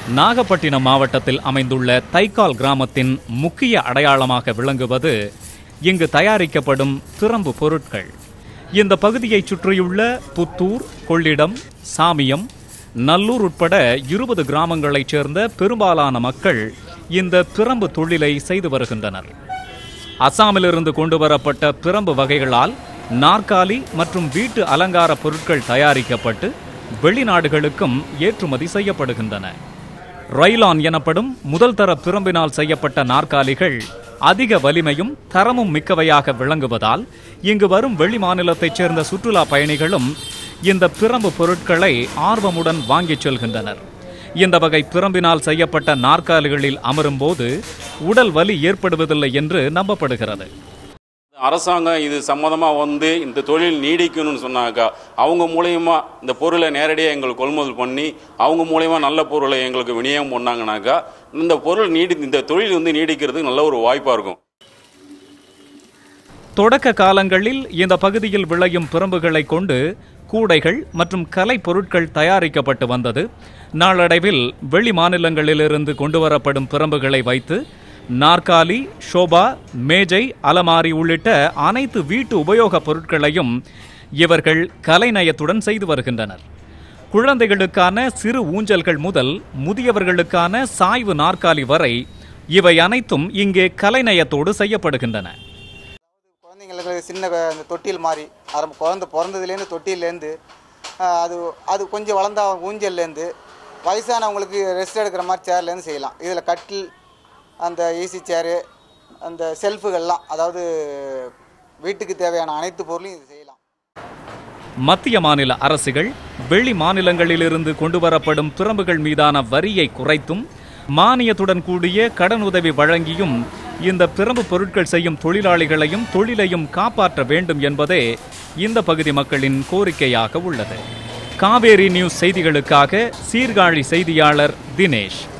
நாகப்பட்டினம் மாவட்டத்தில் அமைந்துள்ள தைக்கால் கிராமத்தின் முக்கிய அடையாளமாக விளங்குவது இங்கு தயாரிக்கப்படும் திறம்பு பொருட்கள் இந்த பகுதியைச் சுற்றியுள்ள புத்தூர் கொள்ளிடம் சாமியம் நல்லூர் உட்பட இருபது கிராமங்களைச் சேர்ந்த பெரும்பாலான மக்கள் இந்த பிரம்பு தொழிலை செய்து வருகின்றனர் அசாமிலிருந்து கொண்டு வரப்பட்ட பிரம்பு வகைகளால் நாற்காலி மற்றும் வீட்டு அலங்கார பொருட்கள் தயாரிக்கப்பட்டு வெளிநாடுகளுக்கும் ஏற்றுமதி செய்யப்படுகின்றன ரைலான் எனப்படும் முதல் தர பிரம்பினால் செய்யப்பட்ட நாற்காலிகள் அதிக வலிமையும் தரமும் மிக்கவையாக விளங்குவதால் இங்கு வரும் வெளி மாநிலத்தைச் சேர்ந்த சுற்றுலா பயணிகளும் இந்த பிரம்பு பொருட்களை ஆர்வமுடன் வாங்கிச் செல்கின்றனர் இந்த வகை பிரம்பினால் செய்யப்பட்ட நாற்காலிகளில் அமரும்போது உடல் வலி ஏற்படுவதில்லை என்று நம்பப்படுகிறது அரசாங்கம் இது சம்மந்தமாக வந்து இந்த தொழில் நீடிக்கணும்னு சொன்னாக்கா அவங்க மூலயமா இந்த பொருளை நேரடியாக எங்களுக்கு கொள்முதல் பண்ணி அவங்க மூலயமா நல்ல பொருளை எங்களுக்கு விநியோகம் பண்ணாங்கனாக்கா இந்த பொருள் நீடி இந்த தொழில் வந்து நீடிக்கிறதுக்கு நல்ல ஒரு வாய்ப்பாக இருக்கும் தொடக்க காலங்களில் இந்த பகுதியில் விளையும் பிரம்புகளை கொண்டு கூடைகள் மற்றும் கலை பொருட்கள் தயாரிக்கப்பட்டு வந்தது நாளடைவில் வெளி மாநிலங்களிலிருந்து கொண்டுவரப்படும் பிரம்புகளை வைத்து நாற்காலி ஷோபா மேஜை அலமாரி உள்ளிட்ட அனைத்து வீட்டு உபயோகப் பொருட்களையும் இவர்கள் கலைநயத்துடன் செய்து வருகின்றனர் குழந்தைகளுக்கான சிறு ஊஞ்சல்கள் முதல் முதியவர்களுக்கான சாய்வு நாற்காலி வரை இவை அனைத்தும் இங்கே கலைநயத்தோடு செய்யப்படுகின்றன குழந்தைங்களுக்கு சின்ன க- இந்த தொட்டில் மாதிரி ஆரம்ப குழந்தை பிறந்ததுலேருந்து தொட்டிலேருந்து அது அது கொஞ்சம் வளர்ந்தா ஊஞ்சல்லேருந்து வயசானவங்களுக்கு ரெஸ்ட் எடுக்கிற மாதிரி சேர்லேருந்து செய்யலாம் இதில் கட்டில் அந்த ஈசி சேரு அந்த செல்ஃபுகள்லாம் அதாவது வீட்டுக்கு தேவையான அனைத்து பொருளையும் இது செய்யலாம் மத்திய மாநில அரசுகள் வெளி மாநிலங்களிலிருந்து கொண்டுவரப்படும் பிரம்புகள் மீதான வரியை குறைத்தும் மானியத்துடன் கூடிய கடனுதவி வழங்கியும் இந்த பிரம்பு பொருட்கள் செய்யும் தொழிலாளிகளையும் தொழிலையும் காப்பாற்ற வேண்டும் என்பதே இந்த பகுதி மக்களின் கோரிக்கையாக உள்ளது காவேரி நியூஸ் செய்திகளுக்காக சீர்காழி செய்தியாளர் தினேஷ்